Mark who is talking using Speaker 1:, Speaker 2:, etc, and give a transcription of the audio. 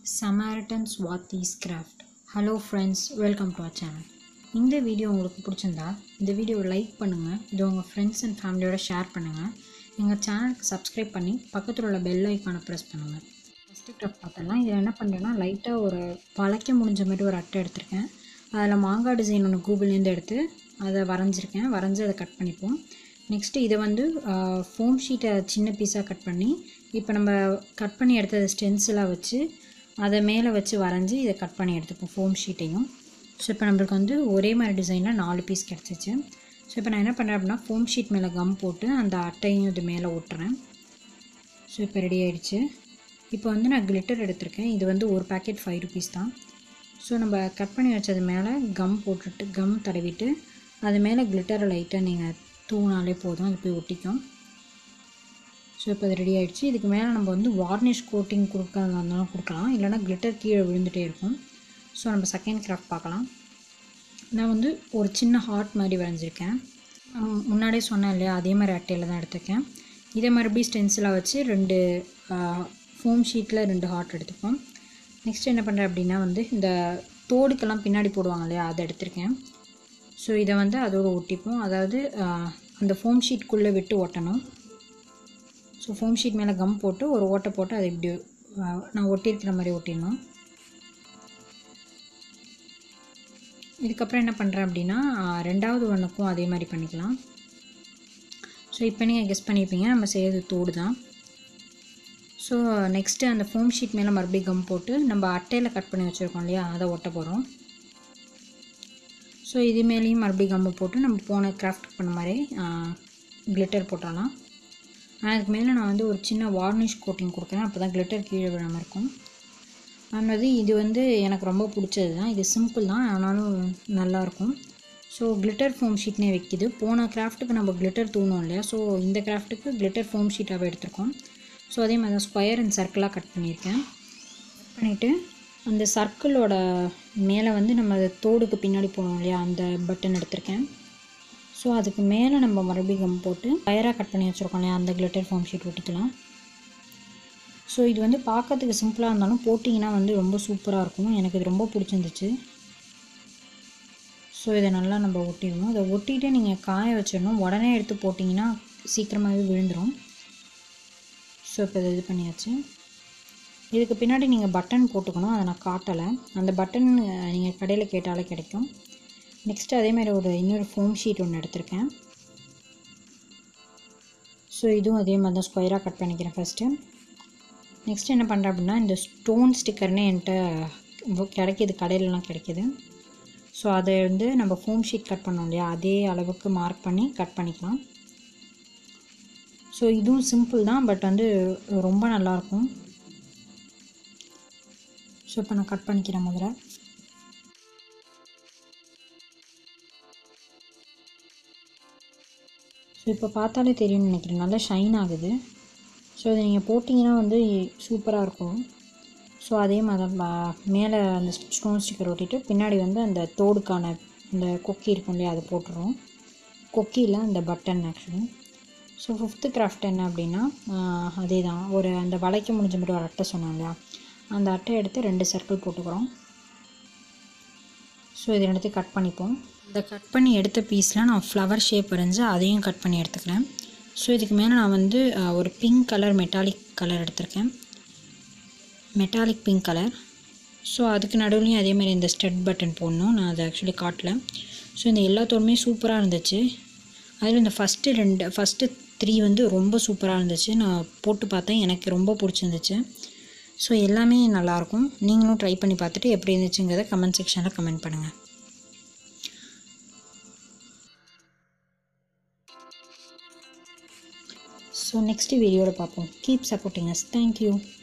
Speaker 1: Samaritans வாத்தீஸ் craft hello friends welcome to our channel இந்த video உங்களுக்கு பிடிச்சிருந்தா இந்த வீடியோவை லைக் பண்ணுங்கள் இது உங்கள் ஃப்ரெண்ட்ஸ் அண்ட் ஃபேமிலியோட ஷேர் பண்ணுங்கள் எங்கள் சேனலுக்கு சப்ஸ்கிரைப் பண்ணி பக்கத்தில் உள்ள பெல் ஐக்கானை ப்ரெஸ் பண்ணுங்கள் ஃபஸ்ட்டு கிராஃப்ட் பார்த்தலாம் இதில் என்ன பண்ணுறேன்னா லைட்டாக ஒரு வளைக்க முடிஞ்ச மாதிரி ஒரு அட்டை எடுத்திருக்கேன் அதில் மாங்காய் டிசைன் ஒன்று கூகுள்லேருந்து எடுத்து அதை வரைஞ்சிருக்கேன் வரைஞ்சி அதை கட் பண்ணிப்போம் நெக்ஸ்ட்டு இதை வந்து ஃபோம் ஷீட்டை சின்ன பீஸாக கட் பண்ணி இப்போ நம்ம கட் பண்ணி எடுத்தது ஸ்டென்சிலாக வச்சு அதை மேலே வச்சு வரைஞ்சி இதை கட் பண்ணி எடுத்துப்போம் ஃபோம் ஷீட்டையும் ஸோ இப்போ நம்மளுக்கு வந்து ஒரே மாதிரி டிசைனில் நாலு பீஸ் கிடச்சிச்சு ஸோ இப்போ நான் என்ன பண்ணுறேன் அப்படின்னா ஃபோம் ஷீட் மேலே கம் போட்டு அந்த அட்டையும் இது மேலே ஒட்டுறேன் ஸோ இப்போ ரெடி ஆயிடுச்சு இப்போ வந்து நான் கிளிட்டர் எடுத்திருக்கேன் இது வந்து ஒரு பேக்கெட் ஃபைவ் ருபீஸ் தான் ஸோ நம்ம கட் பண்ணி வச்சது மேலே கம் போட்டுட்டு கம் தடவிட்டு அது மேலே கிளிட்டரை லைட்டாக நீங்கள் தூவினாலே போதும் அது போய் ஒட்டிக்கும் ஸோ இப்போ அது ரெடி ஆகிடுச்சு இதுக்கு மேலே நம்ம வந்து வார்னிஷ் கோட்டிங் கொடுக்கறதா இருந்தாலும் கொடுக்கலாம் இல்லைனா கிளிட்டர் கீழே விழுந்துகிட்டே இருக்கும் ஸோ நம்ம செகண்ட் கிராஃப்ட் பார்க்கலாம் நான் வந்து ஒரு சின்ன ஹார்ட் மாதிரி வரைஞ்சிருக்கேன் உம், முன்னாடியே சொன்னேன் இல்லையா அதே மாதிரி அட்டையில் தான் எடுத்திருக்கேன் இதே மறுபடியும் ஸ்டென்சிலாக வச்சு ரெண்டு ஃபோம் ஷீட்டில் ரெண்டு ஹார்ட் எடுத்துப்போம் நெக்ஸ்ட் என்ன பண்ணுறேன் அப்படின்னா வந்து இந்த தோடுக்கெல்லாம் பின்னாடி போடுவாங்க இல்லையா அதை எடுத்திருக்கேன் ஸோ இதை வந்து அதோட ஒட்டிப்போம் அதாவது ஆஹ், அந்த ஃபோம் ஷீட்குள்ளே விட்டு ஒட்டணும் ஸோ ஃபோம் ஷீட் மேலே கம் போட்டு ஒரு ஓட்டை போட்டு அதை இப்படி ஆஹ், நான் ஒட்டியிருக்கிற மாதிரி ஒட்டிடணும் இதுக்கப்புறம் என்ன பண்ணுறேன் அப்படின்னா ஆஹ், ரெண்டாவது ஒன்றுக்கும் அதே மாதிரி பண்ணிக்கலாம் ஸோ இப்போ நீங்கள் கெஸ் பண்ணியிருப்பீங்க நம்ம செய்யறது தோடு தான் ஸோ நெக்ஸ்ட்டு அந்த ஃபோம் ஷீட் மேலே மறுபடியும் கம் போட்டு நம்ம அட்டையில் கட் பண்ணி வச்சுருக்கோம் இல்லையா அதை ஒட்ட போகிறோம் ஸோ இது மேலேயும் மறுபடியும் கம்பு போட்டு நம்ம போன கிராஃப்ட் பண்ண மாதிரி கிளிட்டர் போட்டுடலாம் ஆனால் அதுக்கு மேலே நான் வந்து ஒரு சின்ன வார்னிஷ் கோட்டிங் கொடுக்குறேன் அப்போ தான் கிளிட்டர் கீழே விழாமல் இருக்கும் ஆனது இது வந்து எனக்கு ரொம்ப பிடிச்சது தான் இது சிம்பிள் தான் ஆனாலும் நல்லாயிருக்கும் ஸோ கிளிட்டர் ஃபோம் ஷீட்னே வைக்கிது போன கிராஃப்ட்டுக்கு நம்ம கிளிட்டர் தூணோம் இல்லையா ஸோ இந்த கிராஃப்ட்டுக்கு கிளிட்டர் ஃபோம் ஷீட்டாகவே எடுத்திருக்கோம் ஸோ அதே மாதிரி தான் ஸ்கொயர் அண்ட் சர்க்கிளாக கட் பண்ணியிருக்கேன் கட் பண்ணிவிட்டு அந்த சர்க்கிளோட மேலே வந்து நம்ம அது தோடுக்கு பின்னாடி போனோம் இல்லையா அந்த பட்டன் எடுத்திருக்கேன் ஸோ அதுக்கு மேலே நம்ம மறுபடியும் கம் போட்டு ஃபயராக கட் பண்ணி வச்சுருக்கோம் இல்லையா அந்த கிளிட்டர் ஃபார்ம் ஷீட் ஒட்டிக்கலாம் ஸோ இது வந்து பார்க்கறதுக்கு சிம்பிளாக இருந்தாலும் போட்டிங்கன்னா வந்து ரொம்ப சூப்பராக இருக்கும் எனக்கு இது ரொம்ப பிடிச்சிருந்துச்சு ஸோ இதை நல்லா நம்ம ஒட்டிடணும் இதை ஒட்டிட்டு நீங்கள் காய வச்சிடணும் உடனே எடுத்து போட்டிங்கன்னா சீக்கிரமாகவே விழுந்துடும் ஸோ இப்போ இதை இது பண்ணியாச்சு இதுக்கு பின்னாடி நீங்கள் பட்டன் போட்டுக்கணும் அதை நான் காட்டலை அந்த பட்டன் நீங்கள் கடையில் கேட்டாலே கிடைக்கும் நெக்ஸ்ட்டு அதே மாதிரி ஒரு இன்னொரு ஃபோம் ஷீட் ஒன்று எடுத்திருக்கேன் ஸோ இதுவும் அதே மாதிரி தான் ஸ்கொயராக கட் பண்ணிக்கிறேன் ஃபஸ்ட்டு நெக்ஸ்ட் என்ன பண்ணுறேன் அப்படின்னா இந்த ஸ்டோன் ஸ்டிக்கர்னே என்கிட்ட வ- கிடைக்கிது கடையிலலாம் கிடைக்கிது ஸோ அதை வந்து நம்ம ஃபோம் ஷீட் கட் பண்ணோம் இல்லையா அதே அளவுக்கு மார்க் பண்ணி கட் பண்ணிக்கலாம் ஸோ இதுவும் சிம்பிள் தான் பட் வந்து ரொம்ப நல்லாயிருக்கும் ஸோ இப்போ நான் கட் பண்ணிக்கிறேன் முதல்ல ஸோ இப்போ பார்த்தாலே தெரியும்னு நினைக்கிறேன் நல்லா ஷைன் ஆகுது ஸோ இதை நீங்கள் போட்டிங்கன்னா வந்து சூப்பராக இருக்கும் ஸோ அதே மாதிரி தான் பா- மேலே அந்த ஸ்டோன் ஸ்டிக்கர் ஒட்டிட்டு பின்னாடி வந்து அந்த தோடுக்கான இந்த கொக்கி இருக்கும் இல்லையா அதை போட்டுருவோம் கொக்கியில் அந்த button actually so fifth craft என்ன அப்படின்னா ஆஹ், அதே தான் ஒரு அந்த வளைக்க முடிஞ்ச மாதிரி ஒரு அட்டை சொன்னோம் இல்லையா அந்த அட்டை எடுத்து ரெண்டு சர்க்கிள் போட்டுக்கிறோம் ஸோ இதை எடுத்து கட் பண்ணிப்போம் இந்த கட் பண்ணி எடுத்த பீஸில் நான் ஃப்ளவர் ஷேப் வரைஞ்சி அதையும் கட் பண்ணி எடுத்துக்கிறேன் ஸோ இதுக்கு மேலே நான் வந்து ஆஹ், ஒரு பிங்க் கலர் மெட்டாலிக் கலர் எடுத்திருக்கேன் மெட்டாலிக் பிங்க் கலர் ஸோ அதுக்கு நடுவுலையும் அதே மாதிரி இந்த ஸ்டட் பட்டன் போடணும் நான் அதை ஆக்சுவலி காட்டல ஸோ இந்த எல்லாத்தோடுமே சூப்பராக இருந்துச்சு அதில் இந்த ஃபஸ்ட்டு ரெண்டு ஃபஸ்ட்டு த்ரீ வந்து ரொம்ப சூப்பராக இருந்துச்சு நான் போட்டு பார்த்தேன் எனக்கு ரொம்ப பிடிச்சிருந்துச்சு ஸோ எல்லாமே நல்லாயிருக்கும் நீங்களும் ட்ரை பண்ணி பார்த்துட்டு எப்படி இருந்துச்சுங்கிறத கமெண்ட் செக்ஷனில் கமெண்ட் பண்ணுங்கள் ஸோ நெக்ஸ்ட் வீடியோவில் பார்ப்போம் கீப் சப்போர்ட்டிங் அஸ் தேங்க்யூ